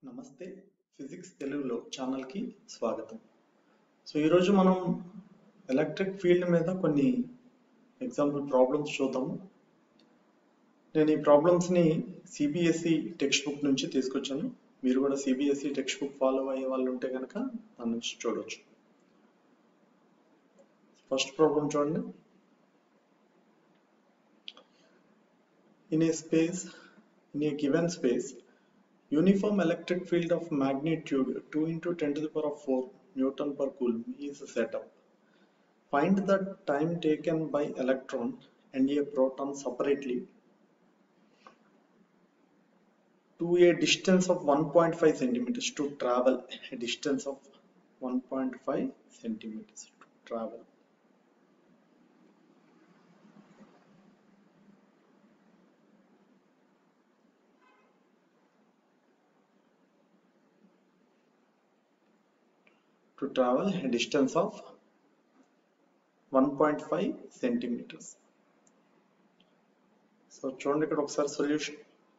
నమస్తే ఫిజిక్స్ తెలుగులో ఛానల్కి స్వాగతం సో ఈరోజు మనం ఎలక్ట్రిక్ ఫీల్డ్ మీద కొన్ని ఎగ్జాంపుల్ ప్రాబ్లమ్స్ చూద్దాము నేను ఈ ప్రాబ్లమ్స్ని సిబిఎస్ఈ టెక్స్ట్ బుక్ నుంచి తీసుకొచ్చాను మీరు కూడా సిబిఎస్ఈ టెక్స్ట్ బుక్ ఫాలో అయ్యే వాళ్ళు ఉంటే కనుక దాని నుంచి చూడవచ్చు ఫస్ట్ ప్రాబ్లం చూడండి in a space in a given space uniform electric field of magnitude 2 into 10 to the power of 4 newton per coulomb is set up find the time taken by electron and a proton separately to a distance of 1.5 centimeters to travel a distance of 1.5 centimeters to travel to travel a distance of 1.5 centimeters. So చూడండి ఇక్కడ ఒకసారి solution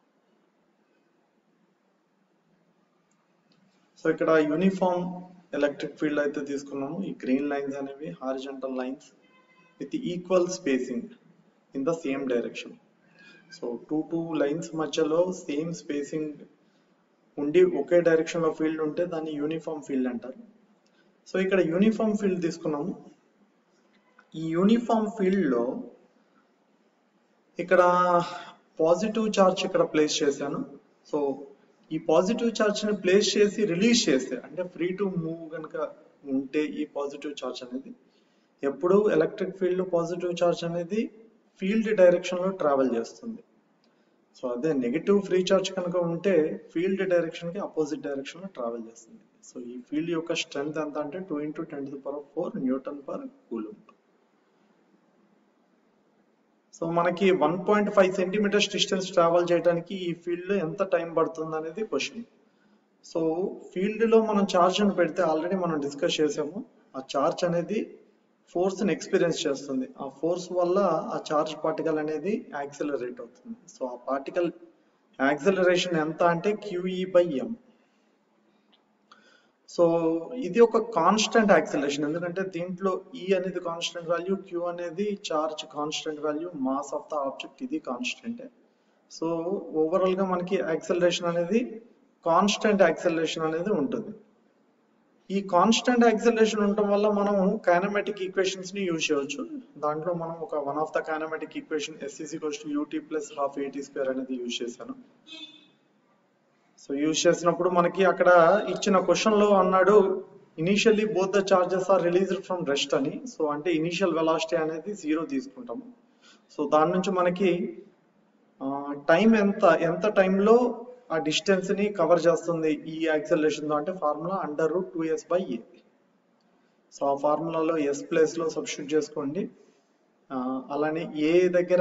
so ఇక్కడ uniform electric field అయితే తీసుకున్నాము ఈ green lines అనేవి horizontal lines with equal spacing in the same direction so two two lines మధ్యలో same spacing ఉండి ఒకే డైరెక్షన్ లో ఫీల్డ్ ఉంటే దాన్ని యూనిఫామ్ ఫీల్డ్ అంటారు సో ఇక్కడ యూనిఫామ్ ఫీల్డ్ తీసుకున్నాము ఈ యూనిఫామ్ ఫీల్డ్ లో ఇక్కడ పాజిటివ్ చార్జ్ ఇక్కడ ప్లేస్ చేశాను సో ఈ పాజిటివ్ చార్జ్ ని ప్లేస్ చేసి రిలీజ్ చేస్తే అంటే ఫ్రీ టు మూవ్ కనుక ఉంటే ఈ పాజిటివ్ చార్జ్ అనేది ఎప్పుడు ఎలక్ట్రిక్ ఫీల్డ్ పాజిటివ్ చార్జ్ అనేది ఫీల్డ్ డైరెక్షన్ లో ట్రావెల్ చేస్తుంది సో అదే నెగిటివ్ ఫ్రీ చార్జ్ కనుక ఉంటే ఫీల్డ్ డైరెక్షన్ కి అపోజిట్ డైరెక్షన్ లో ట్రావెల్ చేస్తుంది సో ఈ ఫీల్డ్ యొక్క స్ట్రెంగ్త్ ఎంత అంటే two into ten to power four newton per coulomb so మనకి one point five centimetres distance travel చేయడానికి ఈ ఫీల్డ్ ఎంత టైం పడుతుంది అనేది క్వశ్చన్ సో ఫీల్డ్ లో మనం చార్జ్ అని పెడితే ఆల్రెడీ మనం డిస్కస్ చేసాము ఆ చార్జ్ అనేది ఫోర్స్ ని ఎక్స్పీరియన్స్ చేస్తుంది ఆ ఫోర్స్ వల్ల ఆ చార్జ్ పార్టికల్ అనేది యాక్సిలరేట్ అవుతుంది సో ఆ పార్టికల్ యాక్సిలరేషన్ ఎంత అంటే క్యూఈ బై ఎం సో ఇది ఒక కాన్స్టెంట్ యాక్సిలరేషన్ ఎందుకంటే దీంట్లో ఈ అనేది కాన్స్టెంట్ వాల్యూ క్యూ అనేది charge constant value mass of the object ఇది కాన్స్టెంట్ సో ఓవరాల్ గా మనకి యాక్సిలరేషన్ అనేది కాన్స్టెంట్ యాక్సిలరేషన్ అనేది ఉంటుంది ఈ కాన్స్టెంట్ యాక్సిలరేషన్ ఉండటం వల్ల మనం కైనమెటిక్ ఈక్వేషన్స్ ని యూజ్ చేయవచ్చు దాంట్లో మనం ఒక one of the kinematic equation ఎస్సీసీ కోస్ట్ u t plus half a t square అనేది యూజ్ చేశాను సో యూజ్ చేసినప్పుడు మనకి అక్కడ ఇచ్చిన క్వశ్చన్ లో అన్నాడు initially both the charges are released from rest అని సో అంటే ఇనిషియల్ వెలాసిటీ అనేది జీరో తీసుకుంటాము సో దాని నుంచి మనకి టైం ఎంత ఎంత టైంలో ఆ డిస్టెన్స్ ని కవర్ చేస్తుంది ఈ యాక్సలరేషన్ తో అంటే formula under root two s by a so ఆ ఫార్ములాలో ఎస్ ప్లేస్ లో సబ్స్టిట్యూట్ చేసుకోండి అలానే ఏ దగ్గర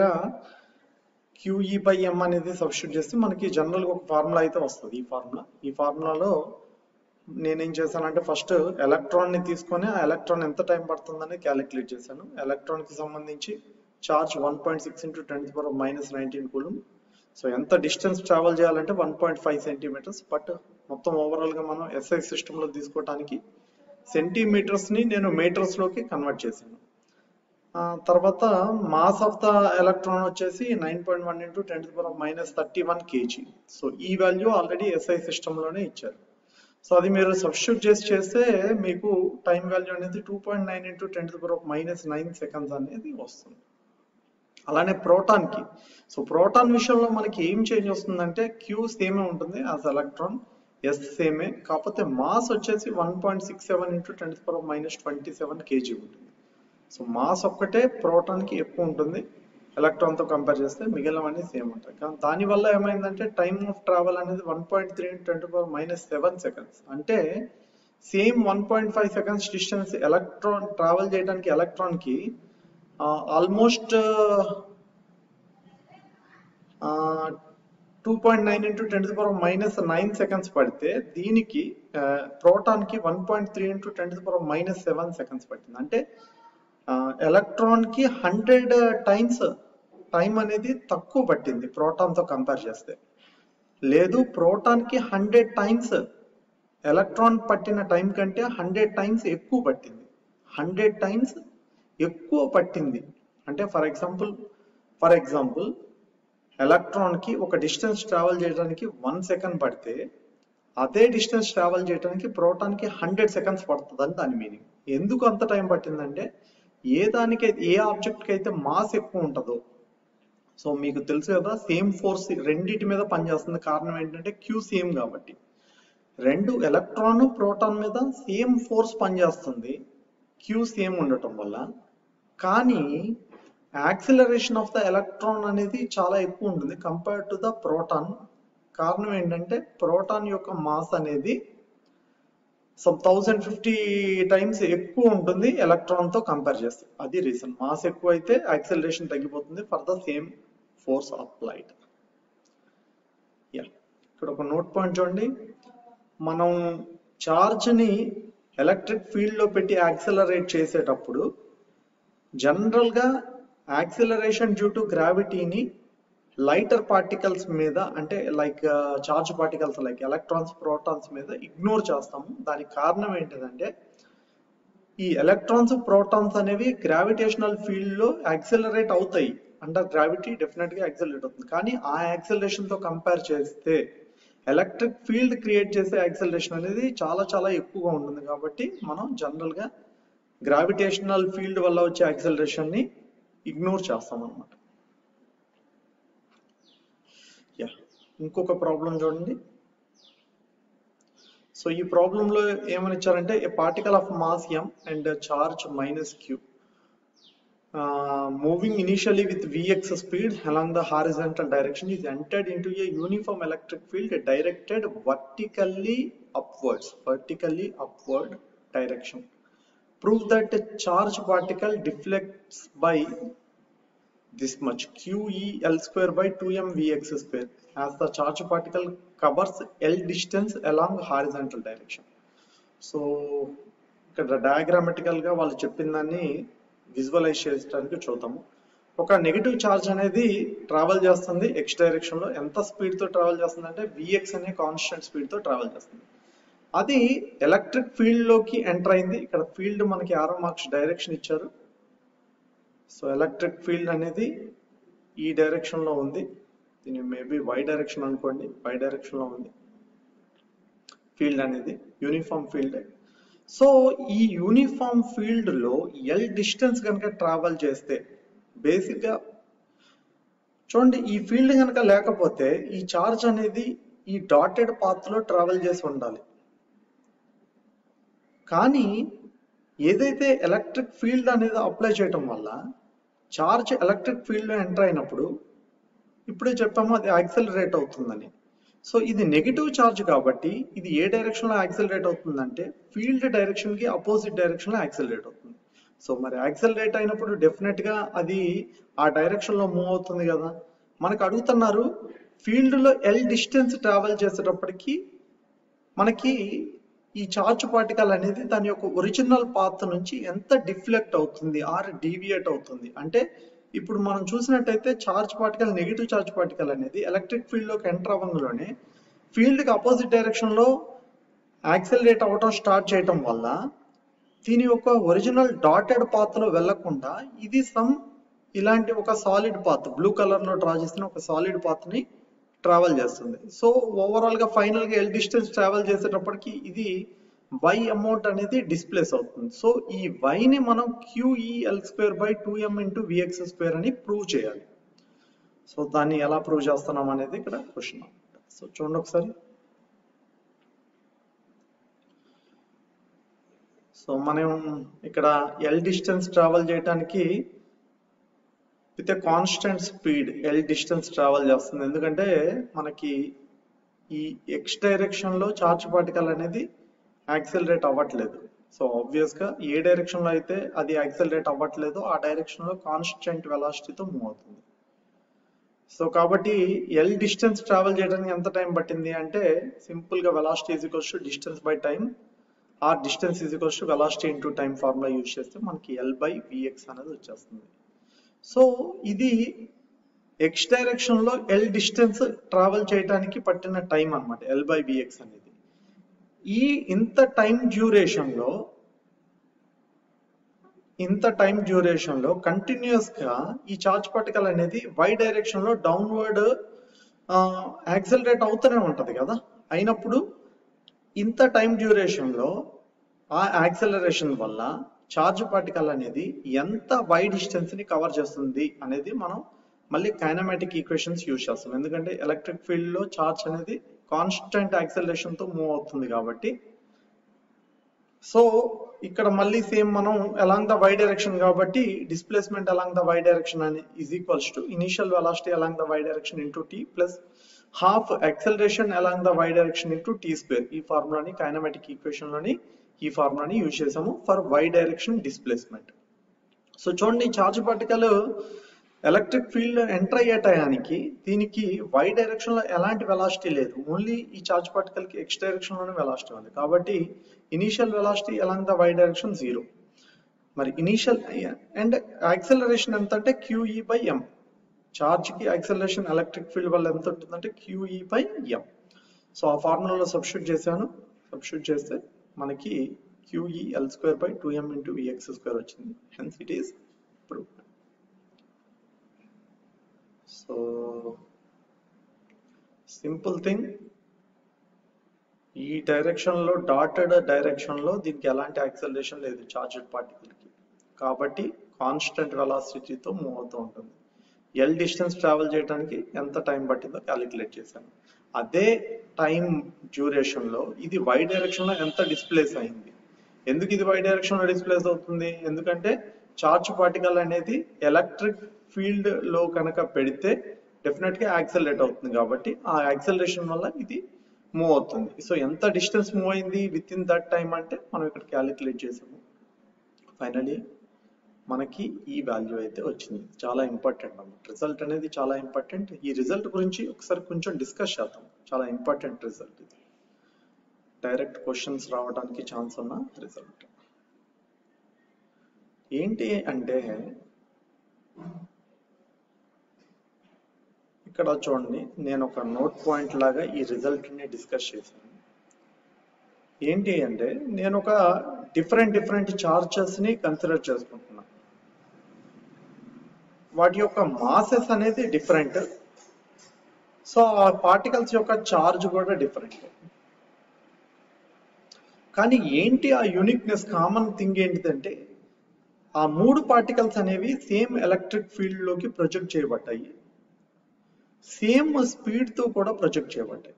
క్యూఈ బై ఎం అనేది సబ్స్టిట్యూట్ చేస్తే మనకి జనరల్ గా ఒక ఫార్ములా అయితే వస్తుంది ఈ ఫార్ములా ఈ ఫార్ములాలో నేనేం చేశానంటే ఫస్ట్ ఎలక్ట్రాన్ ని తీసుకొని ఆ ఎలక్ట్రాన్ ఎంత టైం పడుతుందని క్యాలిక్యులేట్ చేశాను ఎలక్ట్రాన్ కి సంబంధించి charge one point six into ten power minus nineteen coulomb so ఎంత డిస్టెన్స్ ట్రావెల్ చేయాలంటే one point five centimetres but మొత్తం ఓవరాల్ గా మనం ఎస్ఐ సిస్టమ్ లో తీసుకోవడానికి సెంటీమీటర్స్ ని నేను మీటర్స్ లోకి కన్వర్ట్ చేశాను తర్వాత మాస్ ఆఫ్ ద ఎలక్ట్రాన్ వచ్చేసి nine point one into ten power minus thirty one KG so ఈ వాల్యూ ఆల్రెడీ ఎస్ఐ సిస్టమ్ లోనే ఇచ్చారు సో అది మీరు సబ్స్టిట్యూట్ చేసి చేస్తే మీకు టైం వాల్యూ అనేది two point nine into ten power minus nine seconds అనేది వస్తుంది అలానే ప్రోటాన్ కి సో ప్రోటాన్ విషయంలో మనకి ఏం చేంజ్ వస్తుందంటే క్యూ సేమే ఉంటుంది యాజ్ ఎలక్ట్రాన్ ఎస్ సేమే కాకపోతే మాస్ వచ్చేసి one point six seven into ten power minus twenty seven KG ఉంటుంది సో మాస్ ఒక్కటే ప్రోటాన్ కి ఎక్కువ ఉంటుంది ఎలక్ట్రాన్ తో కంపేర్ చేస్తే మిగిలినవన్నీ సేమ్ ఉంటాయి కానీ దానివల్ల ఏమైందంటే టైమ్ ఆఫ్ ట్రావెల్ అనేది one point three twenty four minus seven seconds అంటే same one point five seconds distance electron travel చేయడానికి ఎలక్ట్రాన్ కి almost two point nine into ten power minus nine seconds పడితే దీనికి ప్రోటాన్ కి one point three into ten power minus seven seconds పట్టింది అంటే electron కి hundred times time అనేది తక్కువ పట్టింది ప్రోటాన్ తో కంపేర్ చేస్తే లేదు ప్రోటాన్ కి హండ్రెడ్ టైమ్స్ ఎలక్ట్రాన్ పట్టిన టైం కంటే హండ్రెడ్ టైమ్స్ ఎక్కువ పట్టింది హండ్రెడ్ టైమ్స్ ఎక్కువ పట్టింది అంటే for example for example electron కి ఒక డిస్టెన్స్ ట్రావెల్ చేయడానికి వన్ సెకండ్ పడితే అదే డిస్టెన్స్ ట్రావెల్ చేయడానికి ప్రోటాన్ కి హండ్రెడ్ సెకండ్స్ పడుతుందని దాని మీనింగ్ ఎందుకు అంత టైం పట్టిందంటే ఏ దానికి ఏ ఆబ్జెక్ట్ కి అయితే మాస్ ఎక్కువ ఉంటుందో సో మీకు తెలుసు కదా సేమ్ ఫోర్స్ రెండింటి మీద పనిచేస్తుంది కారణం ఏంటంటే క్యూ సేమ్ కాబట్టి రెండు ఎలక్ట్రాన్ ప్రోటాన్ మీద సేమ్ ఫోర్స్ పనిచేస్తుంది క్యూ సేమ్ ఉండటం వల్ల కానీ యాక్సిలరేషన్ ఆఫ్ ద ఎలక్ట్రాన్ అనేది చాలా ఎక్కువ ఉంటుంది కంపేర్ టు ద ప్రోటాన్ కారణం ఏంటంటే ప్రోటాన్ యొక్క మాస్ అనేది సమ్ థౌజండ్ ఫిఫ్టీ టైమ్స్ ఎక్కువ ఉంటుంది ఎలక్ట్రాన్ తో కంపేర్ చేస్తే అది రీజన్ మాస్ ఎక్కువ అయితే యాక్సిలరేషన్ తగ్గిపోతుంది for the same force applied yeah ఇక్కడ ఒక నోట్ పాయింట్ చూడండి మనం చార్జ్ ని ఎలక్ట్రిక్ ఫీల్డ్ లో పెట్టి యాక్సిలరేట్ చేసేటప్పుడు జనరల్ గా యాక్సిలరేషన్ డ్యూ టు గ్రావిటీని లైటర్ పార్టికల్స్ మీద అంటే like charge particles like electrons protons మీద ఇగ్నోర్ చేస్తాము దానికి కారణం ఏంటిదంటే ఈ ఎలక్ట్రాన్స్ ప్రోటాన్స్ అనేవి గ్రావిటేషనల్ ఫీల్డ్ లో యాక్సిలరేట్ అవుతాయి అండర్ గ్రావిటీ డెఫినెట్ గా యాక్సిలరేట్ అవుతుంది కానీ ఆ యాక్సిలరేషన్ తో కంపేర్ చేస్తే ఎలక్ట్రిక్ ఫీల్డ్ క్రియేట్ చేసే యాక్సిలరేషన్ అనేది చాలా చాలా ఎక్కువగా ఉంటుంది కాబట్టి మనం జనరల్ గా గ్రావిటేషనల్ ఫీల్డ్ వల్ల వచ్చే యాక్సిలరేషన్ ని ఇగ్నోర్ చేస్తాం అనమాట యా ఇంకొక ప్రాబ్లం చూడండి సో ఈ ప్రాబ్లం లో ఏమని ఇచ్చారంటే a particle of mass M and charge minus Q moving initially with vx speed along the horizontal direction is entered into a uniform electric field directed vertically upwards vertically upward direction prove that a charge particle deflects by this much q e l square by 2m vx square as the charge particle covers l distance along horizontal direction so ఇక్కడ diagrammatical గా వాళ్ళు చెప్పిన దాన్ని visualize చేయడానికి చూద్దాము ఒక negative charge అనేది travel చేస్తుంది ఎక్స్ డైరెక్షన్ లో ఎంత స్పీడ్ తో ట్రావెల్ చేస్తుంది అంటే విఎక్స్ అనే కాన్స్టెంట్ స్పీడ్ తో ట్రావెల్ చేస్తుంది అది ఎలక్ట్రిక్ ఫీల్డ్ లోకి ఎంటర్ అయింది ఇక్కడ ఫీల్డ్ మనకి ఆరో మార్క్స్ డైరెక్షన్ ఇచ్చారు సో ఎలక్ట్రిక్ ఫీల్డ్ అనేది ఈ డైరెక్షన్ లో ఉంది దీని మేబీ వై డైరెక్షన్ అనుకోండి వై డైరెక్షన్ లో ఉంది ఫీల్డ్ అనేది యూనిఫామ్ ఫీల్డ్ సో ఈ యూనిఫామ్ ఫీల్డ్ లో ఎల్ డిస్టెన్స్ కనుక ట్రావెల్ చేస్తే బేసిక్ గా చూడండి ఈ ఫీల్డ్ కనుక లేకపోతే ఈ చార్జ్ అనేది ఈ డాటెడ్ పాత్ లో ట్రావెల్ చేసి ఉండాలి కానీ ఏదైతే ఎలక్ట్రిక్ ఫీల్డ్ అనేది అప్లై చేయటం వల్ల చార్జ్ ఎలక్ట్రిక్ ఫీల్డ్ లో ఎంటర్ అయినప్పుడు ఇప్పుడే చెప్పాము అది యాక్సెలరేట్ అవుతుందని సో ఇది నెగిటివ్ చార్జ్ కాబట్టి ఇది ఏ డైరెక్షన్ లో యాక్సెలరేట్ అవుతుందంటే ఫీల్డ్ డైరెక్షన్ కి అపోజిట్ డైరెక్షన్ లో యాక్సెలరేట్ అవుతుంది సో మరి యాక్సెలరేట్ అయినప్పుడు డెఫినెట్ గా అది ఆ డైరెక్షన్ లో మూవ్ అవుతుంది కదా మనకు అడుగుతున్నారు ఫీల్డ్ లో ఎల్ డిస్టెన్స్ ట్రావెల్ చేసేటప్పటికి మనకి ఈ చార్జ్ పార్టికల్ అనేది దాని యొక్క ఒరిజినల్ పాత్ నుంచి ఎంత డిఫ్లెక్ట్ అవుతుంది ఆర్ డీవియేట్ అవుతుంది అంటే ఇప్పుడు మనం చూసినట్టయితే charge particle negative charge particle అనేది ఎలక్ట్రిక్ ఫీల్డ్ లోకి ఎంటర్ అవ్వడంలోనే ఫీల్డ్ కి అపోజిట్ డైరెక్షన్ లో యాక్సెలరేట్ అవ్వటం స్టార్ట్ చేయటం వల్ల దీని యొక్క ఒరిజినల్ డాటెడ్ పాత్ లో వెళ్లకుండా ఇది సమ్ ఇలాంటి ఒక సాలిడ్ పాత్ బ్లూ కలర్ లో డ్రా చేసిన ఒక సాలిడ్ పాత్ ని ట్రావెల్ చేస్తుంది సో ఓవరాల్ గా ఫైనల్ గా ఎల్ డిస్టెన్స్ ట్రావెల్ చేసేటప్పటికి ఇది వై అమౌంట్ అనేది డిస్ప్లేస్ అవుతుంది సో ఈ y ని మనం QEL square by two M into VX square అని ప్రూవ్ చేయాలి సో దాన్ని ఎలా ప్రూవ్ చేస్తున్నాం అనేది ఇక్కడ క్వశ్చన్ సో చూడండి ఒకసారి సో మనం ఇక్కడ ఎల్ డిస్టెన్స్ ట్రావెల్ చేయడానికి with a constant speed L distance travel చేస్తుంది ఎందుకంటే మనకి ఈ ఎక్స్ డైరెక్షన్ లో చార్జ్ పార్టికల్ అనేది యాక్సెలరేట్ అవ్వట్లేదు సో ఆబ్వియస్ గా ఏ డైరెక్షన్ లో అయితే అది యాక్సెలరేట్ అవ్వట్లేదు ఆ డైరెక్షన్ లో కాన్స్టెంట్ వెలాసిటీతో మూవ్ అవుతుంది సో కాబట్టి ఎల్ డిస్టెన్స్ ట్రావెల్ చేయడానికి ఎంత టైం పట్టింది అంటే సింపుల్ గా velocity is equals to distance by time or distance is equals to velocity into time formula use చేస్తే మనకి ఎల్ బై విఎక్స్ అనేది వచ్చేస్తుంది సో ఇది ఎక్స్ డైరెక్షన్ లో ఎల్ డిస్టెన్స్ ట్రావెల్ చేయడానికి పట్టిన టైం అన్నమాట ఎల్ బై బిఎక్స్ అనేది ఈ ఇంత టైం డ్యూరేషన్ లో ఇంత టైం డ్యూరేషన్ లో కంటిన్యూస్ గా ఈ చార్జ్ పార్టికల్ అనేది వై డైరెక్షన్ లో డౌన్వర్డ్ యాక్సలరేట్ అవుతూనే ఉంటది కదా అయినప్పుడు ఇంత టైం డ్యూరేషన్ లో ఆ యాక్సలరేషన్ వల్ల చార్జ్ పార్టికల్ అనేది ఎంత వై డిస్టెన్స్ ని కవర్ చేస్తుంది అనేది మనం మళ్ళీ కైనమాటిక్ ఈక్వేషన్స్ యూజ్ చేస్తాం ఎందుకంటే ఎలక్ట్రిక్ ఫీల్డ్ లో చార్జ్ అనేది కాన్స్టెంట్ యాక్సలరేషన్ తో మూవ్ అవుతుంది కాబట్టి సో ఇక్కడ మళ్ళీ సేమ్ మనం అలాంగ్ ద వై డైరెక్షన్ కాబట్టి displacement along the Y direction అని is equals to initial velocity along the Y direction into T plus half acceleration along the Y direction into T square ఈ ఫార్ములాని kinematic equation లోని ఈ ఫార్ములాని use చేసాము for Y direction displacement so చూడండి charge particle electric field enter అయ్యే టయానికి దీనికి వై డైరెక్షన్ లో ఎలాంటి వెలాసిటీ లేదు ఓన్లీ ఈ చార్జ్ పార్టికల్ కి ఎక్స్ డైరెక్షన్ లోనే వెలాసిటీ ఉంది కాబట్టి initial velocity along the Y direction zero మరి ఇనీషియల్ అండ్ యాక్సలరేషన్ ఎంత అంటే క్యూఈ బై ఎం చార్జ్ కి యాక్సలరేషన్ ఎలక్ట్రిక్ ఫీల్డ్ వల్ల ఎంత ఉంటుందంటే క్యూఈ బై ఎం సో ఆ ఫార్ములాలో సబ్స్టిట్యూట్ చేశాను సబ్స్టిట్యూట్ చేస్తే మనకి QE L square by two M into VX square వచ్చింది hence it is prove so simple thing ఈ డైరెక్షన్ లో డాటెడ్ డైరెక్షన్ లో దీనికి ఎలాంటి యాక్సలరేషన్ లేదు చార్జెడ్ పార్టికల్ కి కాబట్టి కాన్స్టెంట్ వెలాసిటీతో మూవ్ అవుతూ ఉంటుంది ఎల్ డిస్టెన్స్ ట్రావెల్ చేయడానికి ఎంత టైం పట్టిందో క్యాలిక్యులేట్ చేశాను అదే టైం డ్యూరేషన్ లో ఇది వై డైరెక్షన్ లో ఎంత డిస్ప్లేస్ అయింది ఎందుకు ఇది వై డైరెక్షన్ లో డిస్ప్లేస్ అవుతుంది ఎందుకంటే చార్జ్ పార్టికల్ అనేది ఎలక్ట్రిక్ ఫీల్డ్ లో కనుక పెడితే డెఫినెట్ గా యాక్సలరేట్ అవుతుంది కాబట్టి ఆ యాక్సలరేషన్ వల్ల ఇది మూవ్ అవుతుంది సో ఎంత డిస్టెన్స్ మూవ్ అయింది విత్ ఇన్ దట్ టైం అంటే మనం ఇక్కడ క్యాలిక్యులేట్ చేసాము ఫైనలీ మనకి ఈ వాల్యూ అయితే వచ్చింది చాలా ఇంపార్టెంట్ అన్నమాట రిజల్ట్ అనేది చాలా ఇంపార్టెంట్ ఈ రిజల్ట్ గురించి ఒకసారి కొంచెం డిస్కస్ చేద్దాం చాలా ఇంపార్టెంట్ రిజల్ట్ ఇది డైరెక్ట్ క్వశ్చన్స్ రావడానికి ఛాన్స్ ఉన్న రిజల్ట్ ఏంటి అంటే ఇక్కడ చూడండి నేను ఒక నోట్ పాయింట్ లాగా ఈ రిజల్ట్ ని డిస్కస్ చేశాను ఏంటి అంటే నేను ఒక డిఫరెంట్ డిఫరెంట్ చార్జెస్ ని కన్సిడర్ చేసుకుంటున్నా వాటి యొక్క మాసెస్ అనేది డిఫరెంట్ సో ఆ పార్టికల్స్ యొక్క చార్జ్ కూడా డిఫరెంట్ కానీ ఏంటి ఆ యూనిక్నెస్ కామన్ థింగ్ ఏంటిదంటే ఆ మూడు పార్టికల్స్ అనేవి సేమ్ ఎలక్ట్రిక్ ఫీల్డ్ లోకి ప్రొజెక్ట్ చేయబడ్డాయి సేమ్ స్పీడ్ తో కూడా ప్రొజెక్ట్ చేయబడ్డాయి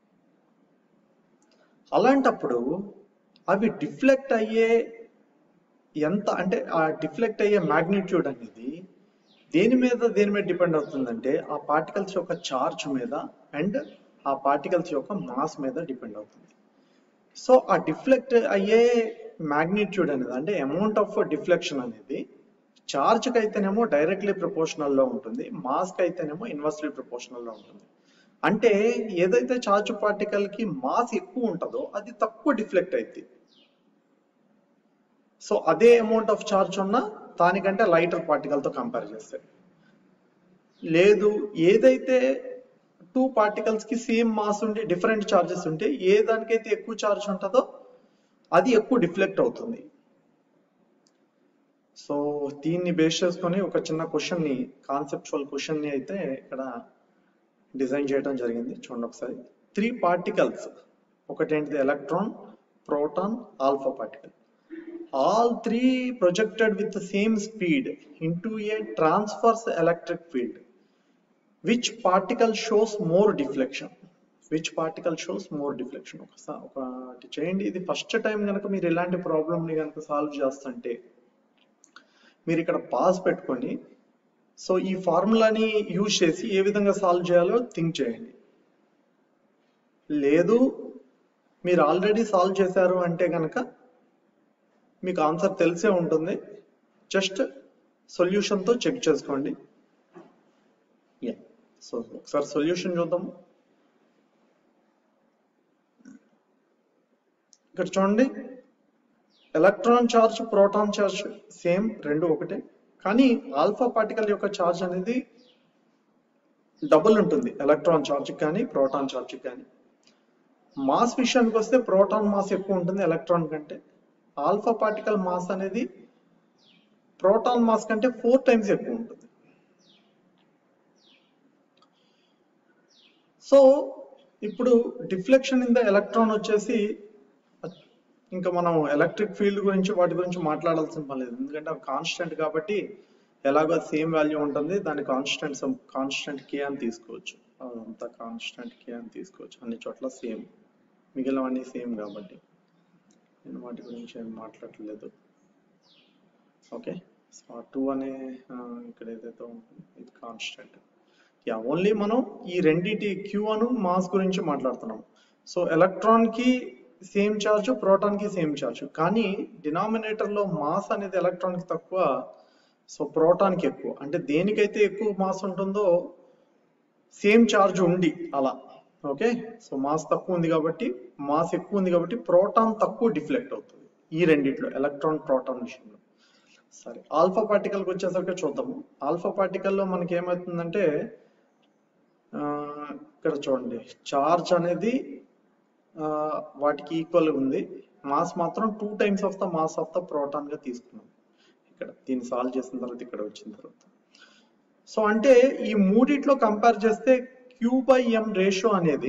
అలాంటప్పుడు అవి డిఫ్లెక్ట్ అయ్యే ఎంత అంటే ఆ డిఫ్లెక్ట్ అయ్యే మ్యాగ్నిట్యూడ్ అనేది దేని మీద దేని మీద డిపెండ్ అవుతుందంటే ఆ పార్టికల్స్ యొక్క చార్జ్ మీద అండ్ ఆ పార్టికల్స్ యొక్క మాస్ మీద డిపెండ్ అవుతుంది సో ఆ డిఫ్లెక్ట్ అయ్యే మ్యాగ్నిట్యూడ్ అనేది అంటే అమౌంట్ ఆఫ్ డిఫ్లెక్షన్ అనేది చార్జ్ కి అయితేనేమో డైరెక్ట్లీ ప్రపోర్షనల్ లో ఉంటుంది మాస్ కి అయితేనేమో ఇన్వర్స్లీ ప్రపోర్షనల్ లో ఉంటుంది అంటే ఏదైతే చార్జ్ పార్టికల్ కి మాస్ ఎక్కువ ఉంటుందో అది తక్కువ డిఫ్లెక్ట్ అయింది సో అదే అమౌంట్ ఆఫ్ చార్జ్ ఉన్న దానికంటే లైటర్ పార్టికల్ తో కంపేర్ చేస్తే లేదు ఏదైతే టూ పార్టికల్స్ కి సేమ్ మాస్ ఉండి డిఫరెంట్ చార్జెస్ ఉంటే ఏ దానికైతే ఎక్కువ చార్జ్ ఉంటుందో అది ఎక్కువ డిఫ్లెక్ట్ అవుతుంది సో దీన్ని బేస్ చేసుకొని ఒక చిన్న క్వశ్చన్ ని కాన్సెప్చువల్ క్వశ్చన్ ని అయితే ఇక్కడ డిజైన్ చేయడం జరిగింది చూడండి ఒకసారి త్రీ పార్టికల్స్ ఒకటేంటిది electron proton alpha particle all three projected with the same speed into a transverse electric field which particle shows more deflection which particle shows more deflection ఒకసారి ఒకటి చేయండి ఇది ఫస్ట్ టైం కనుక మీరు ఇలాంటి ప్రాబ్లమ్ ని కనుక సాల్వ్ చేస్తుంటే మీరు ఇక్కడ పాస్ పెట్టుకొని సో ఈ ఫార్ములాని యూజ్ చేసి ఏ విధంగా సాల్వ్ చేయాలో థింక్ చేయండి లేదు మీరు ఆల్రెడీ సాల్వ్ చేశారు అంటే కనుక మీకు ఆన్సర్ తెలిసే ఉంటుంది జస్ట్ సొల్యూషన్ తో చెక్ చేసుకోండి యా సో ఒకసారి సొల్యూషన్ చూద్దాం ఇక్కడ చూడండి electron charge proton charge same రెండు ఒకటే కానీ ఆల్ఫా పార్టికల్ యొక్క చార్జ్ అనేది డబుల్ ఉంటుంది ఎలక్ట్రాన్ ఛార్జ్ కానీ ప్రోటాన్ ఛార్జ్ కానీ మాస్ విషయానికి వస్తే ప్రోటాన్ మాస్ ఎక్కువ ఉంటుంది ఎలక్ట్రాన్ కంటే ఆల్ఫా పార్టికల్ మాస్ అనేది ప్రోటాన్ మాస్ కంటే ఫోర్ టైమ్స్ ఎక్కువ ఉంటుంది సో ఇప్పుడు డిఫ్లెక్షన్ ఇన్ ద ఎలక్ట్రాన్ వచ్చేసి ఇంకా మనం ఎలక్ట్రిక్ ఫీల్డ్ గురించి వాటి గురించి మాట్లాడాల్సిన పని లేదు ఎందుకంటే అవి కాన్స్టెంట్ కాబట్టి ఎలాగో సేమ్ వాల్యూ ఉంటుంది దాని కాన్స్టెంట్ కాన్స్టెంట్ కే అని తీసుకోవచ్చు అదంతా కాన్స్టెంట్ కే అని తీసుకోవచ్చు అన్ని చోట్ల సేమ్ మిగిలినవన్నీ సేమ్ కాబట్టి నేను వాటి గురించి ఏం మాట్లాడలేదు ఓకే సో టూ అనే ఆ, ఇక్కడ ఏదైతే ఉంటుంది ఇది కాన్స్టెంట్ యా ఓన్లీ మనం ఈ రెండిటి క్యూ అను మాస్ గురించి మాట్లాడుతున్నాం సో ఎలక్ట్రాన్ కి సేమ్ చార్జ్ ప్రోటాన్ కి సేమ్ చార్జ్ కానీ డినామినేటర్ లో మాస్ అనేది ఎలక్ట్రాన్ కి తక్కువ సో ప్రోటాన్ కి ఎక్కువ అంటే దేనికైతే ఎక్కువ మాస్ ఉంటుందో సేమ్ చార్జ్ ఉండి అలా ఓకే సో మాస్ తక్కువ ఉంది కాబట్టి మాస్ ఎక్కువ ఉంది కాబట్టి ప్రోటాన్ తక్కువ డిఫ్లెక్ట్ అవుతుంది ఈ రెండిట్లో ఎలక్ట్రాన్ ప్రోటాన్ విషయంలో సరే ఆల్ఫా పార్టికల్ కి వచ్చేసరికి చూద్దాము ఆల్ఫా పార్టికల్ లో మనకి ఏమవుతుందంటే ఆ, ఇక్కడ చూడండి చార్జ్ అనేది ఆ, వాటికి ఈక్వల్ ఉంది మాస్ మాత్రం two times of the mass of the proton గా తీసుకున్నాం ఇక్కడ దీన్ని సాల్వ్ చేసిన తర్వాత ఇక్కడ వచ్చిన తర్వాత సో అంటే ఈ మూడిట్లో కంపేర్ చేస్తే క్యూ బై ఎం రేషియో అనేది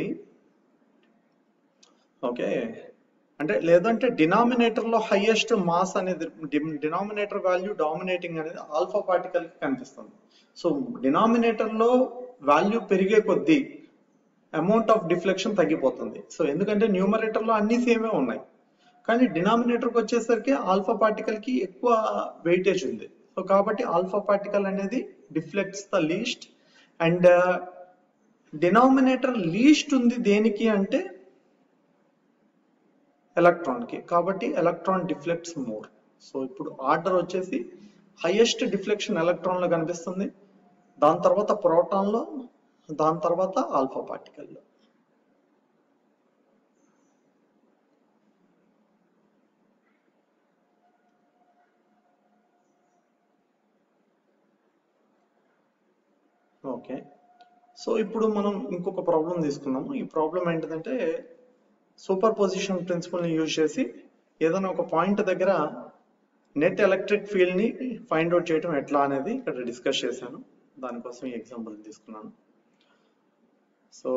ఓకే అంటే లేదంటే డినామినేటర్ లో హైయెస్ట్ మాస్ అనేది డినామినేటర్ వాల్యూ డామినేటింగ్ అనేది ఆల్ఫా పార్టికల్ కి కనిపిస్తుంది సో డినామినేటర్ లో వాల్యూ పెరిగే కొద్దీ అమౌంట్ ఆఫ్ డిఫ్లెక్షన్ తగ్గిపోతుంది సో ఎందుకంటే న్యూమరేటర్ లో అన్ని సేమే ఉన్నాయి కానీ డినామినేటర్ కి వచ్చేసరికి ఆల్ఫా పార్టికల్ కి ఎక్కువ వెయిటేజ్ ఉంది సో కాబట్టి ఆల్ఫా పార్టికల్ అనేది deflects the least and denominator least ఉంది దేనికి అంటే ఎలక్ట్రాన్ కి కాబట్టి ఎలక్ట్రాన్ డిఫ్లెక్ట్స్ మోర్ సో ఇప్పుడు ఆర్డర్ వచ్చేసి హైయెస్ట్ డిఫ్లెక్షన్ ఎలక్ట్రాన్ లో కనిపిస్తుంది దాని తర్వాత ప్రోటాన్ లో దాని తర్వాత ఆల్ఫా పార్టికల్ లో ఓకే సో ఇప్పుడు మనం ఇంకొక ప్రాబ్లం తీసుకుందాము ఈ ప్రాబ్లం ఏంటిదంటే సూపర్ పొజిషన్ ప్రిన్సిపల్ ని యూజ్ చేసి ఏదైనా ఒక పాయింట్ దగ్గర నెట్ ఎలక్ట్రిక్ ఫీల్డ్ ని ఫైండ్ అవుట్ చేయడం ఎట్లా అనేది ఇక్కడ డిస్కస్ చేశాను దానికోసం ఈ ఎగ్జాంపుల్ తీసుకున్నాను సో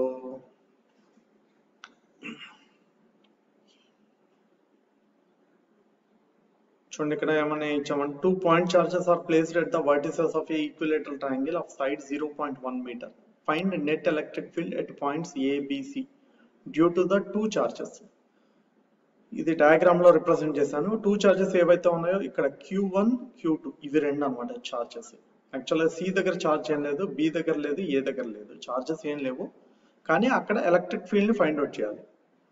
చూడండి ఇక్కడ ఏమన్నా ఇచ్చామంటే two point charges are placed at the vertices of a equilateral triangle of side zero point one metre find net electric field at points ABC due to the two charges ఇది diagram లో represent చేశాను two charges ఏవైతే ఉన్నాయో ఇక్కడ Q one Q two ఇవి రెండు అనమాట charges యాక్చువల్గా సి దగ్గర చార్జ్ ఏం లేదు బి దగ్గర లేదు ఏ దగ్గర లేదు చార్జెస్ ఏం లేవు కానీ అక్కడ ఎలక్ట్రిక్ ఫీల్డ్ ని ఫైండ్ అవుట్ చేయాలి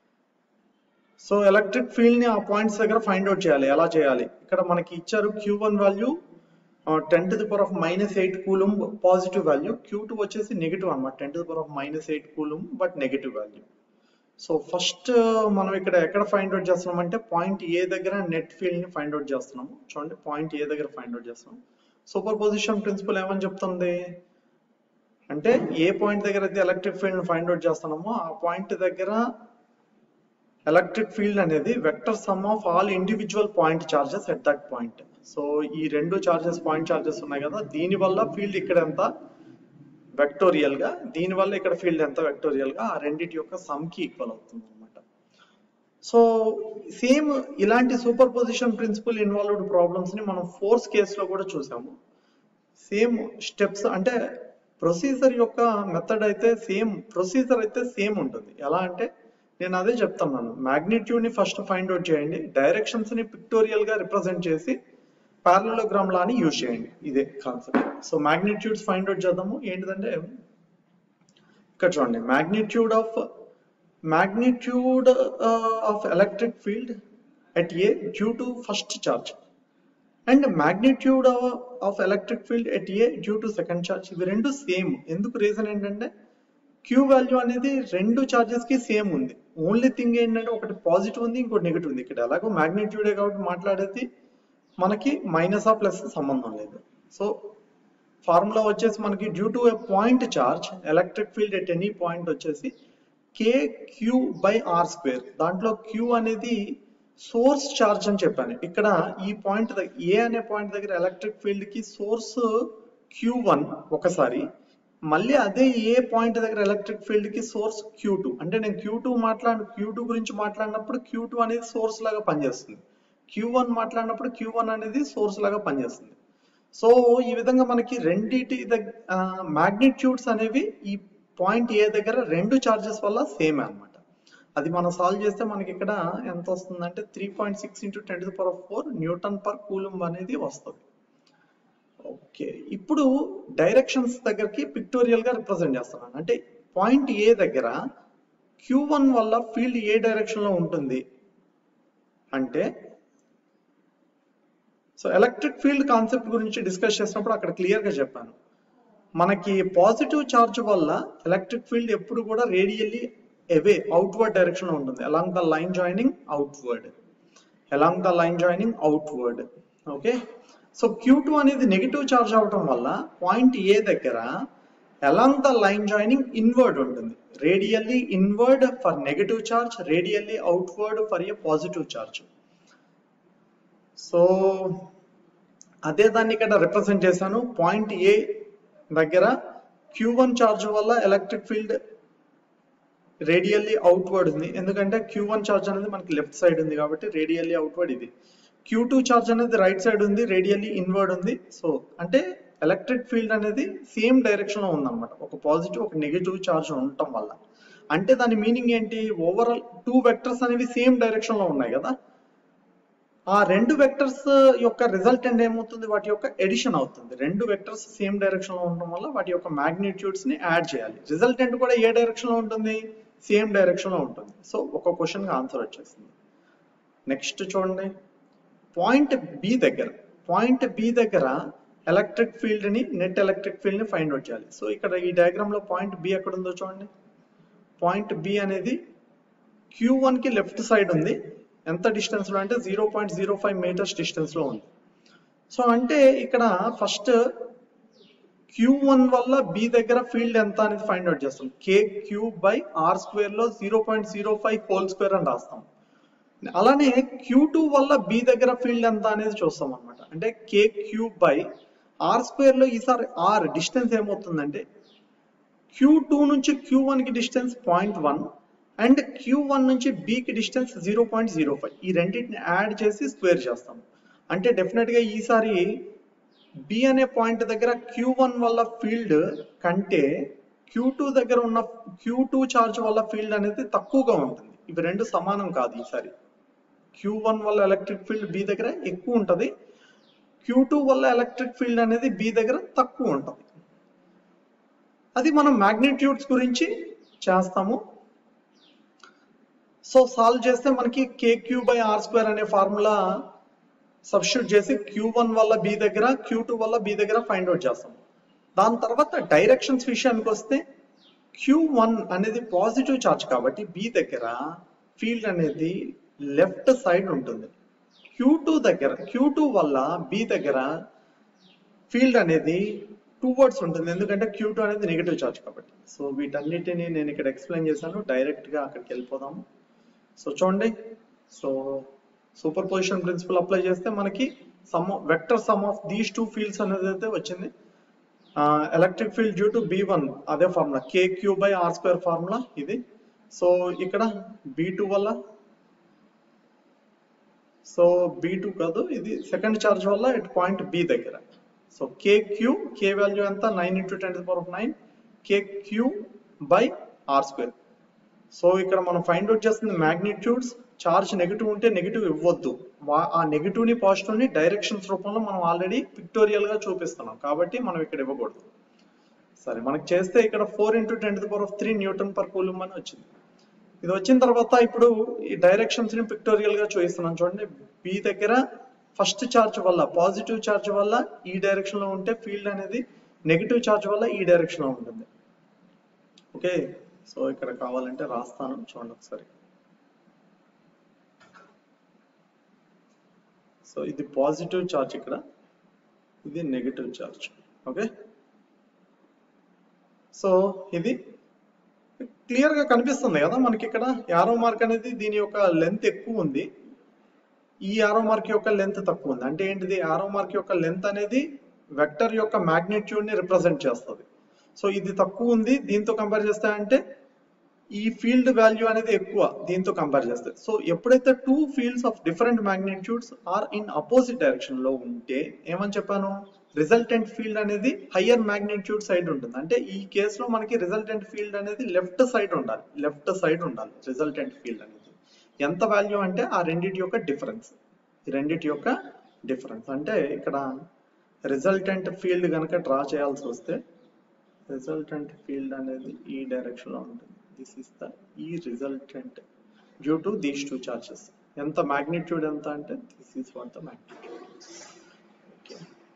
సో ఎలక్ట్రిక్ ఫీల్డ్ ని ఆ పాయింట్స్ దగ్గర ఫైండ్ అవుట్ చేయాలి ఎలా చేయాలి ఇక్కడ మనకి ఇచ్చారు Q one value ten to the power of minus eight coulomb positive value Q two వచ్చేసి నెగిటివ్ అనమాట ten to the power of minus eight coulomb but negative value so first మనం ఇక్కడ ఎక్కడ ఫైండ్ అవుట్ చేస్తున్నాం అంటే point A దగ్గర net field ని find out చేస్తున్నాము చూడండి పాయింట్ ఏ దగ్గర ఫైండ్ అవుట్ చేస్తున్నాం సూపర్ పొజిషన్ ప్రిన్సిపల్ ఏమని చెప్తుంది అంటే ఏ పాయింట్ దగ్గర అయితే ఎలక్ట్రిక్ ఫీల్డ్ ని ఫైండ్ అవుట్ చేస్తున్నామో ఆ పాయింట్ దగ్గర ఎలక్ట్రిక్ ఫీల్డ్ అనేది vector sum of all individual point charges at that point so ఈ రెండు చార్జెస్ పాయింట్ చార్జెస్ ఉన్నాయి కదా దీని వల్ల ఫీల్డ్ ఇక్కడ ఎంత వెక్టోరియల్ గా దీని వల్ల ఇక్కడ ఫీల్డ్ ఎంత వెక్టోరియల్ గా ఆ రెండిటి యొక్క సమ్ కి ఈక్వల్ అవుతుంది అనమాట సో సేమ్ ఇలాంటి superposition principle involved problems ని మనం ఫోర్స్ కేసులో కూడా చూసాము సేమ్ స్టెప్స్ అంటే ప్రొసీజర్ యొక్క మెథడ్ అయితే సేమ్ ప్రొసీజర్ అయితే సేమ్ ఉంటుంది ఎలా అంటే నేను అదే చెప్తున్నాను మాగ్నిట్యూడ్ ని ఫస్ట్ ఫైండ్ అవుట్ చేయండి డైరెక్షన్స్ ని పిక్టోరియల్ గా రిప్రజెంట్ చేసి పారలోగ్రామ్ లాని యూజ్ చేయండి ఇదే concept so magnitudes find out చేద్దాము ఏంటిదంటే ఇక్కడ చూడండి magnitude of magnitude uh, of electric field at A due to first charge and magnitude of, of electric field at A due to second charge ఇవి రెండు same ఎందుకు reason ఏంటంటే queue value అనేది రెండు చార్జెస్ కి సేమ్ ఉంది only thing ఏంటంటే ఒకటి పాజిటివ్ ఉంది ఇంకోటి నెగిటివ్ ఉంది ఇక్కడ ఎలాగో మాగ్నిట్యూడే కాబట్టి మాట్లాడేది మనకి మైనస్ ఆ ప్లస్ సంబంధం లేదు సో ఫార్ములా వచ్చేసి మనకి due to a point charge electric field at any point వచ్చేసి K Q by R square దాంట్లో క్యూ అనేది సోర్స్ చార్జ్ అని చెప్పాను ఇక్కడ ఈ పాయింట్ ఏ అనే పాయింట్ దగ్గర ఎలక్ట్రిక్ ఫీల్డ్ కి సోర్స్ క్యూ వన్ ఒకసారి మళ్ళీ అదే ఏ పాయింట్ దగ్గర ఎలక్ట్రిక్ ఫీల్డ్ కి సోర్స్ క్యూ టూ అంటే నేను క్యూ టూ మాట్లాడు క్యూ టూ గురించి మాట్లాడినప్పుడు క్యూ టూ అనేది సోర్స్ లాగా పనిచేస్తుంది క్యూ వన్ మాట్లాడినప్పుడు క్యూ వన్ అనేది సోర్స్ లాగా పనిచేస్తుంది సో ఈ విధంగా మనకి రెండిటి దగ్గర మ్యాగ్నిట్యూడ్స్ అనేవి ఈ పాయింట్ ఏ దగ్గర రెండు చార్జెస్ వల్ల సేమ్ అన్నమాట అది మనం సాల్వ్ చేస్తే మనకి ఇక్కడ ఎంత వస్తుందంటే three point six into ten to power four newton per coulomb అనేది వస్తుంది ఓకే ఇప్పుడు డైరెక్షన్స్ దగ్గరికి పిక్టోరియల్ గా రిప్రజెంట్ చేస్తున్నాను అంటే పాయింట్ ఏ దగ్గర క్యూ వన్ వల్ల ఫీల్డ్ ఏ డైరెక్షన్ లో ఉంటుంది అంటే సో ఎలక్ట్రిక్ ఫీల్డ్ కాన్సెప్ట్ గురించి డిస్కస్ చేసినప్పుడు అక్కడ క్లియర్ గా చెప్పాను మనకి పాజిటివ్ చార్జ్ వల్ల ఎలక్ట్రిక్ ఫీల్డ్ ఎప్పుడు కూడా రేడియల్లీ అవే అవుట్వర్డ్ డైరెక్షన్ లో ఉంటుంది along the line joining outward along the line joining outward okay so Q two అనేది నెగిటివ్ చార్జ్ అవటం వల్ల పాయింట్ ఏ దగ్గర along the line joining inward ఉంటుంది radially inward for negative charge radially outward for a positive charge so అదే దాన్ని ఇక్కడ represent చేశాను point A దగ్గర క్యూ వన్ చార్జ్ వల్ల ఎలక్ట్రిక్ ఫీల్డ్ రేడియల్లీ అవుట్వర్డ్ ఉంది ఎందుకంటే క్యూ వన్ చార్జ్ అనేది మనకి లెఫ్ట్ సైడ్ ఉంది కాబట్టి రేడియల్లీ అవుట్వర్డ్ ఇది క్యూ టూ చార్జ్ అనేది రైట్ సైడ్ ఉంది రేడియల్లీ ఇన్వర్డ్ ఉంది సో అంటే ఎలక్ట్రిక్ ఫీల్డ్ అనేది సేమ్ డైరెక్షన్ లో ఉందన్నమాట ఒక పాజిటివ్ ఒక నెగిటివ్ చార్జ్ ఉండటం వల్ల అంటే దాని మీనింగ్ ఏంటి ఓవరాల్ టూ వెక్టర్స్ అనేవి సేమ్ డైరెక్షన్ లో ఉన్నాయి కదా ఆ రెండు వెక్టర్స్ యొక్క రిజల్టెంట్ ఏమవుతుంది వాటి యొక్క ఎడిషన్ అవుతుంది రెండు వెక్టర్స్ సేమ్ డైరెక్షన్ లో ఉండడం వల్ల వాటి యొక్క మ్యాగ్నిట్యూడ్స్ ని యాడ్ చేయాలి రిజల్టెంట్ కూడా ఏ డైరెక్షన్ లో ఉంటుంది సేమ్ డైరెక్షన్ లో ఉంటుంది సో ఒక క్వశ్చన్ కి ఆన్సర్ వచ్చేసింది నెక్స్ట్ చూడండి పాయింట్ బి దగ్గర పాయింట్ బి దగ్గర ఎలక్ట్రిక్ ఫీల్డ్ ని నెట్ ఎలక్ట్రిక్ ఫీల్డ్ ని ఫైండ్ అవుట్ చేయాలి సో ఇక్కడ ఈ డయాగ్రామ్ లో పాయింట్ బి ఎక్కడ ఉందో చూడండి పాయింట్ బి అనేది క్యూ వన్ కి లెఫ్ట్ సైడ్ ఉంది ఎంత డిస్టెన్స్ లో అంటే zero point zero five metres distance లో ఉంది సో అంటే ఇక్కడ ఫస్ట్ క్యూ వన్ వల్ల బి దగ్గర ఫీల్డ్ ఎంత అనేది ఫైండ్ అవుట్ చేస్తాం K Q by R square లో zero point zero five whole square అని రాస్తాం అలానే క్యూ టూ వల్ల బి దగ్గర ఫీల్డ్ ఎంత అనేది చూస్తాం అనమాట అంటే K Q by R square లో ఈసారి ఆర్ డిస్టెన్స్ ఏమవుతుందంటే క్యూ టూ నుంచి క్యూ వన్ కి distance point one and Q one నుంచి B కి distance zero point zero five ఈ రెండింటిని యాడ్ చేసి స్క్వేర్ చేస్తాం అంటే డెఫినెట్ గా ఈసారి బి అనే పాయింట్ దగ్గర క్యూ వన్ వల్ల ఫీల్డ్ కంటే క్యూ టూ దగ్గర ఉన్న క్యూ టూ చార్జ్ వల్ల ఫీల్డ్ అనేది తక్కువగా ఉంటుంది ఇవి రెండు సమానం కాదు ఈసారి క్యూ వన్ వల్ల ఎలక్ట్రిక్ ఫీల్డ్ బి దగ్గర ఎక్కువ ఉంటుంది క్యూ టూ వల్ల ఎలక్ట్రిక్ ఫీల్డ్ అనేది బి దగ్గర తక్కువ ఉంటుంది అది మనం మ్యాగ్నిట్యూడ్స్ గురించి చేస్తాము సో సాల్వ్ చేస్తే మనకి K Q by R square అనే ఫార్ములా సబ్స్టిట్యూట్ చేసి క్యూ వన్ వల్ల బి దగ్గర క్యూ టూ వల్ల బి దగ్గర ఫైండ్ అవుట్ చేస్తాం దాని తర్వాత డైరెక్షన్స్ విషయానికి వస్తే క్యూ వన్ అనేది పాజిటివ్ చార్జ్ కాబట్టి బి దగ్గర ఫీల్డ్ అనేది లెఫ్ట్ సైడ్ ఉంటుంది క్యూ టూ దగ్గర క్యూ టూ వల్ల బి దగ్గర ఫీల్డ్ అనేది టూ వర్డ్స్ ఉంటుంది ఎందుకంటే క్యూ టూ అనేది నెగిటివ్ చార్జ్ కాబట్టి సో వీటన్నిటిని నేను ఇక్కడ ఎక్స్ప్లెయిన్ చేశాను డైరెక్ట్ గా అక్కడికి వెళ్ళిపోదాము సో చూడండి so superposition principle apply చేస్తే మనకి sum vector sum of these two fields అనేది అయితే వచ్చింది electric field due to B one అదే formula K Q by R square formula ఇది సో ఇక్కడ బి టూ వల్ల సో బి టూ కాదు ఇది సెకండ్ చార్జ్ వల్ల ఇట్ పాయింట్ బి దగ్గర so K Q K value ఎంత nine into ten power of nine K Q by R square so ఇక్కడ మనం ఫైండ్ అవుట్ చేస్తుంది మ్యాగ్నిట్యూడ్స్ చార్జ్ నెగిటివ్ ఉంటే నెగిటివ్ ఇవ్వద్దు వా- ఆ నెగిటివ్ ని పాజిటివ్ ని డైరెక్షన్స్ రూపంలో మనం ఆల్రెడీ పిక్టోరియల్ గా చూపిస్తున్నాం కాబట్టి మనం ఇక్కడ ఇవ్వకూడదు సరే మనకి చేస్తే ఇక్కడ four into ten power of three newton per coulomb అని వచ్చింది ఇది వచ్చిన తర్వాత ఇప్పుడు ఈ డైరెక్షన్స్ ని పిక్టోరియల్ గా చూపిస్తున్నాం చూడండి బి దగ్గర ఫస్ట్ చార్జ్ వల్ల పాజిటివ్ చార్జ్ వల్ల ఈ డైరెక్షన్ లో ఉంటే ఫీల్డ్ అనేది నెగిటివ్ చార్జ్ వల్ల ఈ డైరెక్షన్ లో ఉంటుంది ఓకే సో ఇక్కడ కావాలంటే రాస్తాను చూడండి ఒకసారి సో ఇది పాజిటివ్ చార్జ్ ఇక్కడ ఇది నెగిటివ్ చార్జ్ ఓకే సో ఇది క్లియర్ గా కనిపిస్తుంది కదా మనకి ఇక్కడ యారో మార్క్ అనేది దీని యొక్క లెంత్ ఎక్కువ ఉంది ఈ యారో మార్క్ యొక్క లెంత్ తక్కువ ఉంది అంటే ఏంటిది యారో మార్క్ యొక్క లెంత్ అనేది వెక్టర్ యొక్క మాగ్నిట్యూడ్ ని రిప్రజెంట్ చేస్తుంది సో ఇది తక్కువ ఉంది దీంతో కంపేర్ చేస్తే అంటే ఈ ఫీల్డ్ వాల్యూ అనేది ఎక్కువ దీంతో కంపేర్ చేస్తే సో ఎప్పుడైతే two fields of different magnitudes are in opposite direction లో ఉంటే ఏమని చెప్పాను రిజల్టెంట్ ఫీల్డ్ అనేది హయ్యర్ మ్యాగ్నిట్యూడ్ సైడ్ ఉంటుంది అంటే ఈ కేసులో మనకి రిజల్టెంట్ ఫీల్డ్ అనేది లెఫ్ట్ సైడ్ ఉండాలి లెఫ్ట్ సైడ్ ఉండాలి రిజల్టెంట్ ఫీల్డ్ అనేది ఎంత వాల్యూ అంటే ఆ రెండిటి యొక్క డిఫరెన్స్ ఈ రెండిటి యొక్క డిఫరెన్స్ అంటే ఇక్కడ రిజల్టెంట్ ఫీల్డ్ కనుక డ్రా చేయాల్సి వస్తే రిజల్టెంట్ ఫీల్డ్ అనేది ఈ డైరెక్షన్ లో ఉంటుంది దిస్ ఇస్ ద ఈ resultant due to these two charges ఎంత మాగ్నిట్యూడ్ ఎంత అంటే this is what the magnitude okay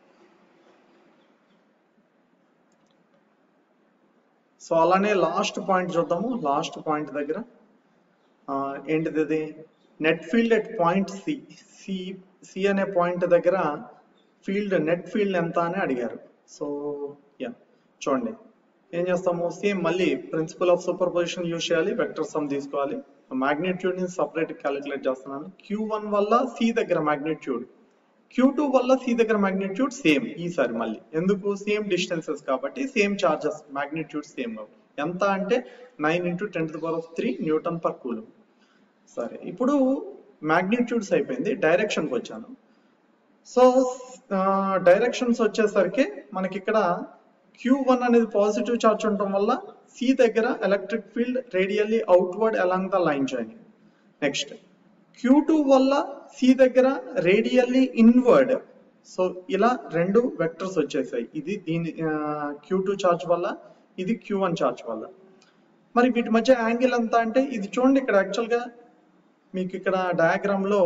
so అలానే లాస్ట్ పాయింట్ చూద్దాము లాస్ట్ పాయింట్ దగ్గర ఆ, ఏంటిది ఇది net field at point C C C అనే పాయింట్ దగ్గర ఫీల్డ్ నెట్ ఫీల్డ్ ఎంత అని అడిగారు సో యా చూడండి ఏం చేస్తాము సేమ్ మళ్ళీ principle of superposition use చేయాలి వెక్టర్ సమ్ తీసుకోవాలి మాగ్నిట్యూడ్ ని సపరేట్ క్యాలిక్యులేట్ చేస్తున్నాను క్యూ వన్ వల్ల సి దగ్గర మాగ్నిట్యూడ్ క్యూ టూ వల్ల సి దగ్గర మాగ్నిట్యూడ్ సేమ్ ఈసారి మళ్ళీ ఎందుకు సేమ్ డిస్టెన్సెస్ కాబట్టి సేమ్ చార్జెస్ మాగ్నిట్యూడ్ సేమ్ ఎంత అంటే nine into ten to power of three newton per coulomb సరే ఇప్పుడు మాగ్నిట్యూడ్స్ అయిపోయింది డైరెక్షన్కి వచ్చాను సో డైరెక్షన్స్ వచ్చేసరికి మనకి ఇక్కడ క్యూ వన్ అనేది పాజిటివ్ చార్జ్ ఉండటం వల్ల సి దగ్గర electric field radially outward along the line joining next Q two వల్ల సి దగ్గర రేడియల్లీ ఇన్వర్డ్ సో ఇలా రెండు వెక్టర్స్ వచ్చేసాయి ఇది దీని క్యూ టూ చార్జ్ వల్ల ఇది క్యూ వన్ చార్జ్ వల్ల మరి వీటి మధ్య యాంగిల్ ఎంత అంటే ఇది చూడండి ఇక్కడ యాక్చువల్ గా మీకు ఇక్కడ డయాగ్రామ్ లో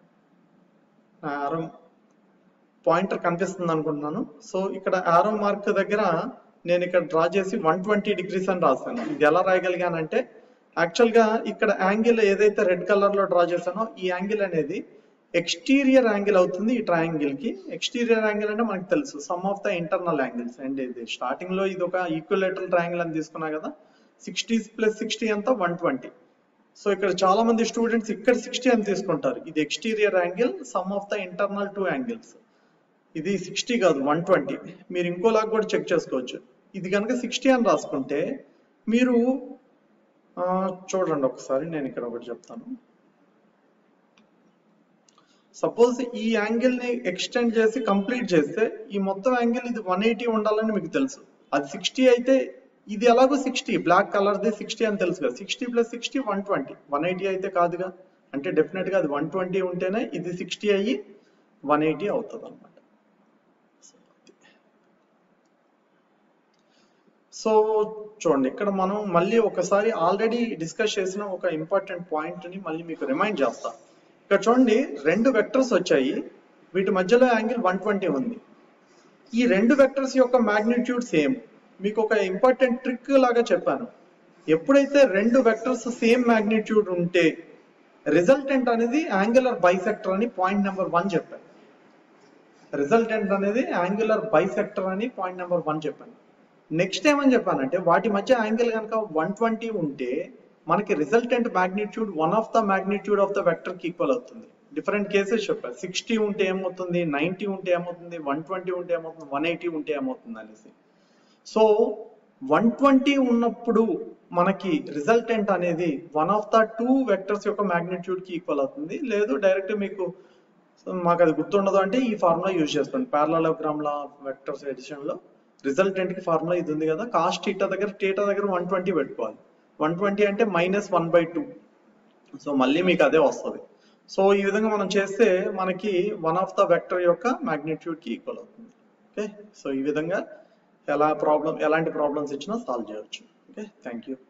ఆరో పాయింటర్ కనిపిస్తుంది అనుకుంటున్నాను సో ఇక్కడ ఆరో మార్క్ దగ్గర నేను ఇక్కడ డ్రా చేసి వన్ ట్వంటీ డిగ్రీస్ అని రాశాను ఇది ఎలా రాయగలిగానంటే యాక్చువల్ గా ఇక్కడ యాంగిల్ ఏదైతే రెడ్ కలర్ లో డ్రా చేశానో ఈ యాంగిల్ అనేది ఎక్స్టీరియర్ యాంగిల్ అవుతుంది ఈ ట్రయాంగిల్ కి ఎక్స్టీరియర్ యాంగిల్ అంటే మనకు తెలుసు sum of the internal angles and ఇది స్టార్టింగ్ లో ఇది ఒక ఈక్వలేటరల్ ట్రయాంగిల్ అని తీసుకున్నా కదా సిక్స్టీ ప్లస్ సిక్స్టీ ఎంత వన్ ట్వంటీ సో ఇక్కడ చాలా మంది స్టూడెంట్స్ ఇక్కడ సిక్స్టీ అని తీసుకుంటారు ఇది exterior angle sum of the internal two angles ఇది సిక్స్టీ కాదు వన్ ట్వంటీ మీరు ఇంకోలాగా కూడా చెక్ చేసుకోవచ్చు ఇది కనుక సిక్స్టీ అని రాసుకుంటే మీరు ఆ, చూడండి ఒకసారి నేను ఇక్కడ ఒకటి చెప్తాను సపోజ్ ఈ యాంగిల్ ని ఎక్స్టెండ్ చేసి కంప్లీట్ చేస్తే ఈ మొత్తం యాంగిల్ ఇది వన్ ఎయిటీ ఉండాలని మీకు తెలుసు అది సిక్స్టీ అయితే ఇది ఎలాగో సిక్స్టీ బ్లాక్ కలర్ ది సిక్స్టీ అని తెలుసు కదా sixty plus sixty one twenty one eighty అయితే కాదుగా అంటే డెఫినెట్ గా అది వన్ ట్వంటీ ఉంటేనే ఇది సిక్స్టీ అయ్యి వన్ ఎయిటీ అవుతుంది అనమాట సో చూడండి ఇక్కడ మనం మళ్ళీ ఒకసారి ఆల్రెడీ డిస్కస్ చేసిన ఒక ఇంపార్టెంట్ పాయింట్ ని మళ్ళీ మీకు రిమైండ్ చేస్తా ఇక్కడ చూడండి రెండు వెక్టర్స్ వచ్చాయి వీటి మధ్యలో యాంగిల్ వన్ ట్వంటీ ఉంది ఈ రెండు వెక్టర్స్ యొక్క మాగ్నిట్యూడ్ సేమ్ మీకు ఒక ఇంపార్టెంట్ ట్రిక్ లాగా చెప్పాను ఎప్పుడైతే రెండు వెక్టర్స్ సేమ్ మాగ్నిట్యూడ్ ఉంటే రిజల్టెంట్ అనేది యాంగులర్ బైసెక్టర్ అని పాయింట్ నెంబర్ వన్ చెప్పాను రిజల్టెంట్ అనేది యాంగులర్ బైసెక్టర్ అని పాయింట్ నెంబర్ వన్ చెప్పాను నెక్స్ట్ ఏమని చెప్పానంటే వాటి మధ్య యాంగిల్ కనుక వన్ ట్వంటీ ఉంటే మనకి resultant magnitude one of the magnitude of the vector కి ఈక్వల్ అవుతుంది డిఫరెంట్ కేసెస్ చెప్పారు సిక్స్టీ ఉంటే ఏమవుతుంది నైన్టీ ఉంటే ఏమవుతుంది వన్ ట్వంటీ ఉంటే ఏమవుతుంది వన్ ఎయిటీ ఉంటే ఏమవుతుంది అనేసి సో వన్ ట్వంటీ ఉన్నప్పుడు మనకి రిజల్టెంట్ అనేది one of the two vectors యొక్క మాగ్నిట్యూడ్ కి ఈక్వల్ అవుతుంది లేదు డైరెక్ట్ మీకు సో మాకు అది గుర్తుండదు అంటే ఈ ఫార్ములా యూజ్ చేసుకోండి పారలోగ్రామ్ లా వెక్టర్స్ ఎడిషన్ లో రిజల్టెంట్ కి ఫార్ములా ఇది ఉంది కదా కాస్ట్ టీటా దగ్గర టీటా దగ్గర వన్ ట్వంటీ పెట్టుకోవాలి వన్ ట్వంటీ అంటే minus one by two so మళ్ళీ మీకు అదే వస్తుంది సో ఈ విధంగా మనం చేస్తే మనకి వన్ ఆఫ్ ద వెక్టర్ యొక్క మాగ్నిట్యూడ్ కి ఈక్వల్ అవుతుంది ఓకే సో ఈ విధంగా ఎలా ప్రాబ్లం ఎలాంటి ప్రాబ్లమ్స్ ఇచ్చినా సాల్వ్ చేయవచ్చు ఓకే థ్యాంక్ యూ